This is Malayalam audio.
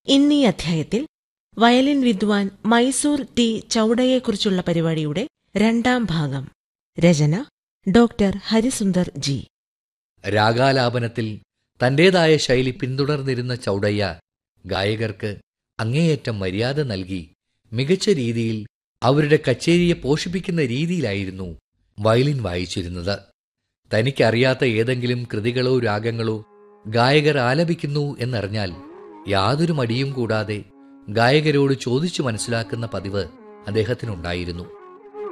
ഇന്നീ അധ്യായത്തിൽ വയലിൻ വിദ്വാൻ മൈസൂർ ടി ചൌഡയെക്കുറിച്ചുള്ള പരിപാടിയുടെ രണ്ടാം ഭാഗം രചന ഡോക്ടർ ഹരിസുന്ദർ ജി രാഗാലാപനത്തിൽ തന്റേതായ ശൈലി പിന്തുടർന്നിരുന്ന ചൗഡയ്യ ഗായകർക്ക് അങ്ങേയറ്റം മര്യാദ നൽകി മികച്ച രീതിയിൽ അവരുടെ കച്ചേരിയെ പോഷിപ്പിക്കുന്ന രീതിയിലായിരുന്നു വയലിൻ വായിച്ചിരുന്നത് തനിക്കറിയാത്ത ഏതെങ്കിലും കൃതികളോ രാഗങ്ങളോ ഗായകർ ആലപിക്കുന്നു എന്നറിഞ്ഞാൽ യാതൊരു മടിയും കൂടാതെ ഗായകരോട് ചോദിച്ചു മനസ്സിലാക്കുന്ന പതിവ് അദ്ദേഹത്തിനുണ്ടായിരുന്നു